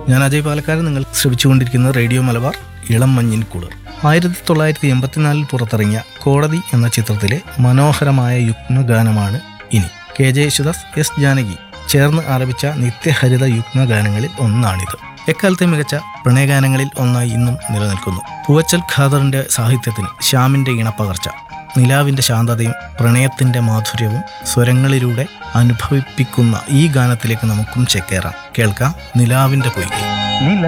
ഞാൻ അജയ് പാലക്കാരൻ നിങ്ങൾ ശ്രമിച്ചുകൊണ്ടിരിക്കുന്ന റേഡിയോ മലബാർ ഇളം മഞ്ഞിൻ കുളിർ ആയിരത്തി തൊള്ളായിരത്തി എൺപത്തിനാലിൽ പുറത്തിറങ്ങിയ കോടതി എന്ന ചിത്രത്തിലെ മനോഹരമായ യുഗ്മഗാനമാണ് ഇനി K J Yesudas S Janaki ചേർന്ന് ആലപിച്ച നിത്യഹരിത യുഗ്മഗാനങ്ങളിൽ ഒന്നാണിത് എക്കാലത്തെ മികച്ച പ്രണയഗാനങ്ങളിൽ ഒന്നായി ഇന്നും നിലനിൽക്കുന്നു പൂവച്ചൽ ഖാദറിന്റെ സാഹിത്യത്തിന് ശ്യാമിന്റെ ഇണപ്പകർച്ച നിലാവിന്റെ ശാന്തതയും പ്രണയത്തിന്റെ മാധുര്യവും സ്വരങ്ങളിലൂടെ അനുഭവിപ്പിക്കുന്ന ഈ ഗാനത്തിലേക്ക് നമുക്കും ചെക്കേറാം കേൾക്കാം നിലാവിന്റെ പൊയ്കை നില